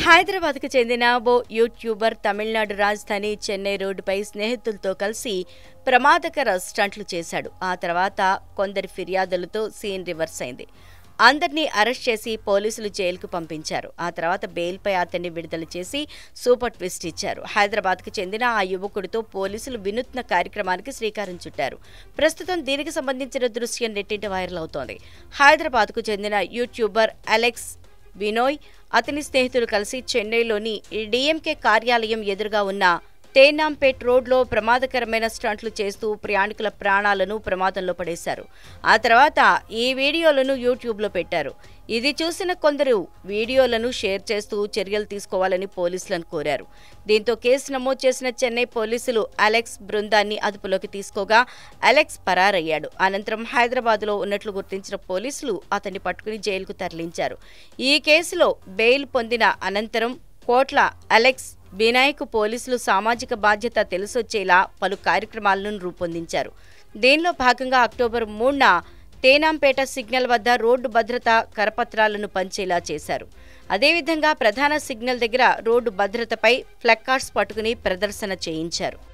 హైదరాబాద్కు చెందిన ఓ యూట్యూబర్ తమిళనాడు రాజధాని చెన్నై రోడ్డుపై స్నేహితులతో కలిసి ప్రమాదకర స్టంట్లు చేశాడు ఆ తర్వాత కొందరి ఫిర్యాదులతో సీన్ రివర్స్ అయింది అందరినీ అరెస్ట్ చేసి పోలీసులు జైలుకు పంపించారు ఆ తర్వాత బెయిల్పై అతన్ని విడుదల చేసి సూపర్ ట్విస్ట్ ఇచ్చారు హైదరాబాద్కు చెందిన ఆ యువకుడితో పోలీసులు వినూత్న కార్యక్రమానికి శ్రీకారం చుట్టారు ప్రస్తుతం దీనికి సంబంధించిన దృశ్యం నెట్టింట వైరల్ అవుతోంది హైదరాబాద్కు చెందిన యూట్యూబర్ అలెక్స్ వినోయ్ అతని స్నేహితులు కలిసి చెన్నైలోని డిఎంకే కార్యాలయం ఎదురుగా ఉన్న తేనాంపేట్ రోడ్లో ప్రమాదకరమైన స్టంట్లు చేస్తూ ప్రయాణికుల ప్రాణాలను ప్రమాదంలో పడేశారు ఆ తర్వాత ఈ వీడియోలను యూట్యూబ్లో పెట్టారు ఇది చూసిన కొందరు వీడియోలను షేర్ చేస్తూ చర్యలు తీసుకోవాలని పోలీసులను కోరారు దీంతో కేసు నమోదు చేసిన చెన్నై పోలీసులు అలెక్స్ బృందాన్ని అదుపులోకి తీసుకోగా అలెక్స్ పరారయ్యాడు అనంతరం హైదరాబాద్లో ఉన్నట్లు గుర్తించిన పోలీసులు అతన్ని పట్టుకుని జైలుకు తరలించారు ఈ కేసులో బెయిల్ పొందిన అనంతరం కోట్ల అలెక్స్ వినాయక్ పోలీసులు సామాజిక బాధ్యత తెలిసొచ్చేలా పలు కార్యక్రమాలను రూపొందించారు దీనిలో భాగంగా అక్టోబర్ మూడున తేనాంపేట సిగ్నల్ వద్ద రోడ్డు భద్రత కరపత్రాలను పంచేలా చేశారు అదేవిధంగా ప్రధాన సిగ్నల్ దగ్గర రోడ్డు భద్రతపై ఫ్లెక్కార్డ్స్ పట్టుకుని ప్రదర్శన చేయించారు